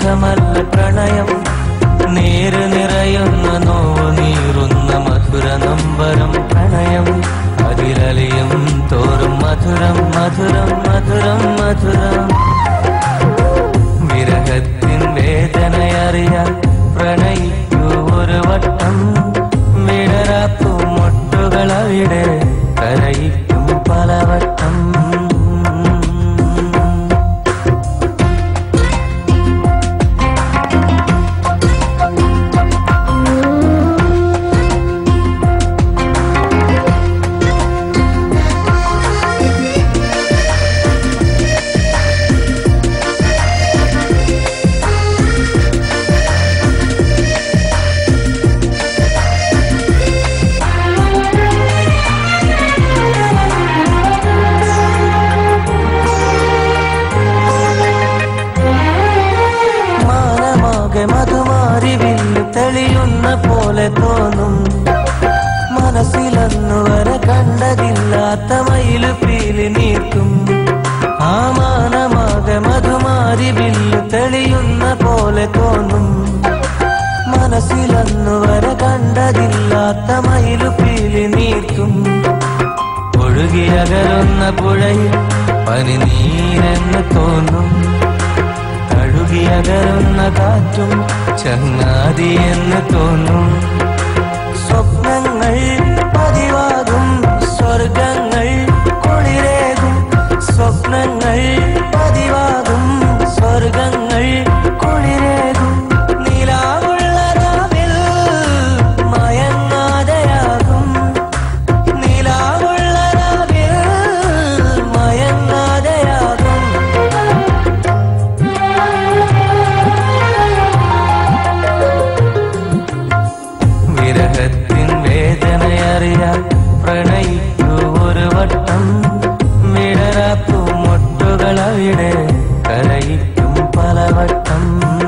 സുഖമല്ല പ്രണയം നേര് നിറയുന്ന നോവ് നീറുന്ന മധുര നമ്പരം പ്രണയം അതിലലിയും തോറും മധുരം മധുരം മധുരം മധുരം വിരഹത്തിൻ വേദനയറിയാൻ പ്രണയിക്കൂ ഒരു വട്ടം വിടരാപ്പൂ മുട്ടുകളവിടെ കരയിക്കും പലവട്ടം മാനമാകെ മധുമാരി വില്ല് തെളിയുന്ന പോലെ തോന്നും മനസ്സിലന്നു വരെ കണ്ടതില്ലാത്ത മയില് പീലി നീർക്കും ആ മാനമാകെ മധുമാരി വില്ല് തെളിയുന്ന പോലെ തോന്നും മനസ്സിലന്നു വരെ കണ്ടതില്ലാത്ത മയിലു പീലി നീർക്കും ഒഴുകിയകലുന്ന പുഴയിൽ പനിനീരെന്ന് തോന്നും തഴുകിയകലുന്ന കാറ്റും ചങ്ങാതി എന്ന് തോന്നും സ്വപ്നങ്ങൾ പതിവാകും സ്വർഗങ്ങൾ കുളിരേകും സ്വപ്നങ്ങൾ പതിവാകും സ്വർഗങ്ങൾ കുളിരേകും നിലാവുള്ള രാവിൽ മയങ്ങാതെയാകും നിലാവുള്ള രാവിൽ മയങ്ങാതെയാകും വിരഹത്തിൻ വേദനയറിയാൻ പ്രണയിക്കൂ ഒരു വട്ടം വിടരാപ്പൂ മുട്ടുകളവിടെ കരയിക്കും പലവട്ടം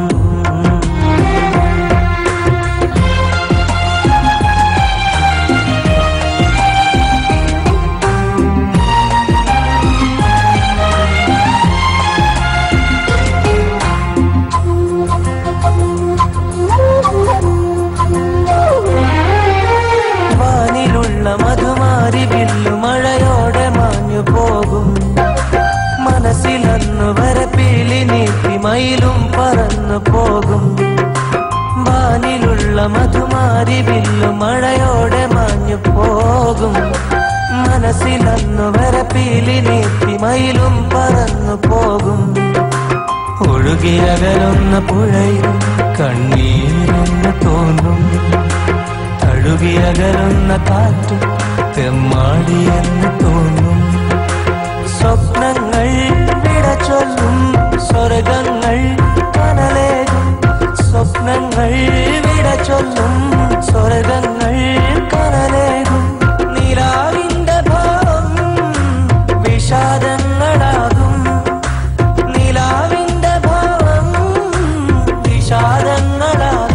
വാനിലുള്ള മധുമാരി വില്ലു മഴയോടെ മാഞ്ഞു പോകും മനസ്സിലന്നു വരെ പീലി നീട്ടി മയിലും പറന്നു പോകും വാനിലുള്ള മധുമാരി വില്ലു മഴയോടെ മാഞ്ഞു പോകും മനസ്സിലന്നു വരെ പീലി നീട്ടി മയിലും പറന്നു പോകും ഒഴുകിയകലുന്ന പുഴയിൽ കണ്ണീരെന്ന് തോന്നും തഴുകിയകലുന്ന കാറ്റും തെമ്മാടിയെന്ന് തോന്നും സ്വപ്നങ്ങൾ വിട ചൊല്ലും സ്വർഗങ്ങൾ കനലേകും സ്വപ്നങ്ങൾ വിട ചൊല്ലും സ്വർഗങ്ങൾ കനലേകും നിലാവിന്റെ ഭാവം വിഷാദങ്ങളാകും നിലാവിന്റെ ഭാവം വിഷാദങ്ങളാകും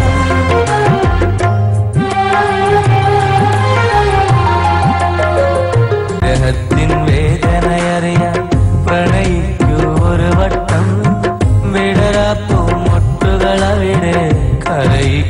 ദേഹത്തിൻ വേദനയറിയാൻ പ്രണയിക്കൂ ഒരു വട്ടം വിടരാപ്പൂ മുട്ടുകളവിടെ കരയി